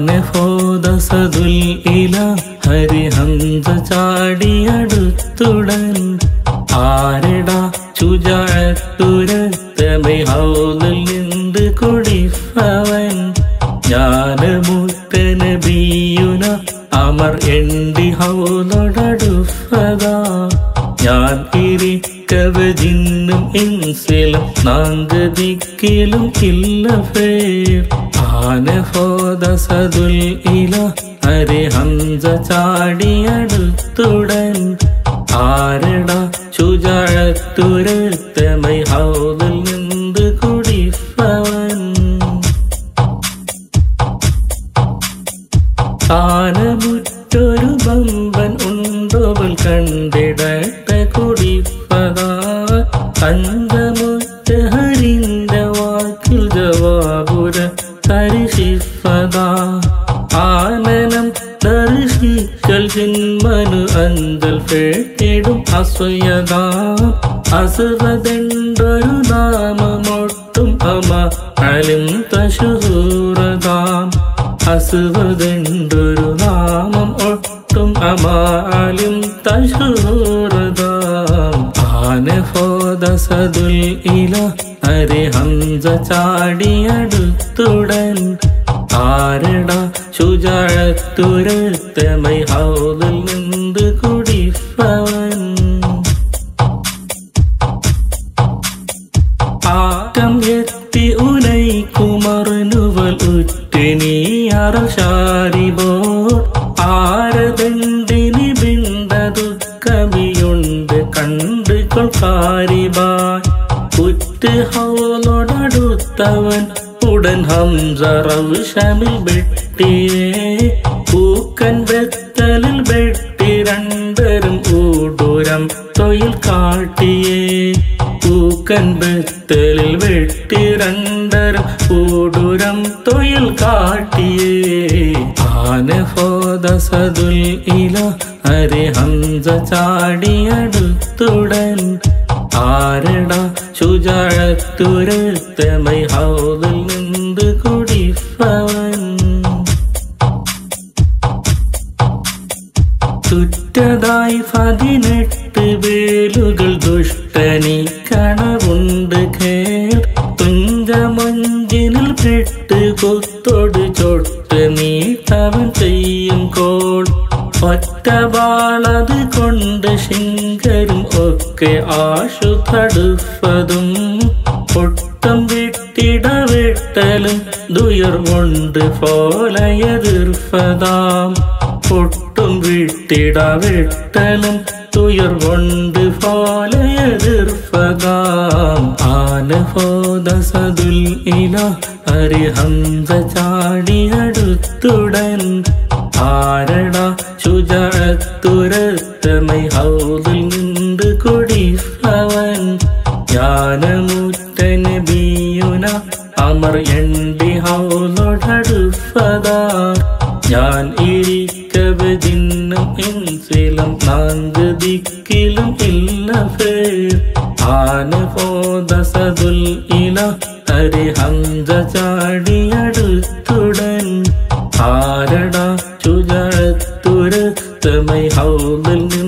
ആനഫോദസതുൽ ഇല ഹരിഹന്ത ചാടിയടുത്തുടൻ ആരടാ ചുജാത്തുരത്തമൈ ഹൗലിൽ നിന്ന് കുടിപ്പവൻ ജ്ഞാനമുത്തന ബിയുന അമർ എണ്ടി ഹൗലൊടടുപ്പതാ ഞാൻ ഇരിക്കവജിന്നും ഇൻസിലും നാങ്കദിക്കിലും ഇല്ല ഫേർ ആനഫോദസതുൽ ഇല ഹരിഹംസ ചാടിയടുത്തുടൻ ആരടാ ചുജാഴത്തുരത്തമൈ ഹൗലിൽ നിന്ന് കുടിപ്പവൻ ആനമുറ്റൊരു ബമ്പൻ ഉണ്ടോവൽ കണ്ടിടട്ട കുടിപ്പതാ അന്തമുറ്റ ഹരിന്റെ വാക്കിൽ ജവാബുര തരിശിപ്പതാ ആനനം ദർശിക്കൽ ചിന്മനു അഞ്ചൽ പേട്ടിടും അസ്വയതാ അസുവതെണ്ടൊരു നാമമൊട്ടും അമ അലിം തശൂറതാം അസുവതെണ്ടൊരു നാമം ഒട്ടും അമാലിം തശൂറതാം ആനഫോദസതുൽ ഇല ഹരിഹംസ ചാടിയടുത്തുടൻ ആരട ശുചാഴത്തുരത്തമൈ ഹൗലിൽ നിന്ന് കുടിപ്പവൻ ആറ്റം എത്തി ഉലൈ കുമർനുവൽ ഉറ്റനി അറശാരിബോ ആരദണ്ടിനി ബിണ്ടതു കവിയുണ്ട് കണ്ട് കൊൾക്കാരിബായ് ഉറ്റ് ഹൗലോടടുത്തവൻ ഉടൻ ഹംസറവിഷമിൽ വെട്ടിയേ പൂക്കൻ വെത്തലിൽ വെട്ടി രണ്ടരും ഊടുരം തൊയിൽ കാട്ടിയേ പൂക്കൻ വെത്തലിൽ വെട്ടി രണ്ടരും ഊടുരം തൊയിൽ കാട്ടിയേ ആനഫോദസതുൽ ഇല ഹരിഹംസ ചാടിയടുത്തുടൻ ആരടാ ശുചാഴത്തുരത്തമൈ ഹൗലിൽ നിന്ന് കുടിപ്പവൻ തുറ്റതായി പതിനെട്ട് വേലുകൾ ദുഷ്ടനി കണവുണ്ട് കേൾ തുഞ്ചമഞ്ചിനിൽ പെട്ട് കൊത്തൊട് ചൊട്ട് നീട്ടവൻ ചെയ്യും കോൾ ഒറ്റവാളത് കൊണ്ട് ശിങ്കരും ഒക്കെ ആശു തടുപ്പതും ഒട്ടം വിട്ടിട വെട്ടലും ദുയർ കൊണ്ട് പോലയതിർപ്പതാം ഒട്ടും വിട്ടിട വെട്ടലും തുയർ കൊണ്ട് പോലയതിർപ്പതാം ആനഫോദസതുൽ ഇല ഹരിഹംസ ചാടിയടുത്തുടൻ ആരട ശുചാത്തുരത്തമൈ ഹൗലിൽ നിന്ന് കുടിപ്പവൻ ജ്ഞാനമുറ്റന ബിയുന അമർ എണ്ടി ഹൗലൊടടുപ്പതാ ഞാൻ ഇരിക്കവജിന്നും ഇൻസിലും നാങ്ക് ദിക്കിലും ഇല്ല ഫേർ ആനഫോദസതുൽ ഇല ഹരിഹംസ ചാടിയടുത്തുടൻ ആരട ചുജത്തുരത്തമൈ ഹൗലിൽ നിന്ന്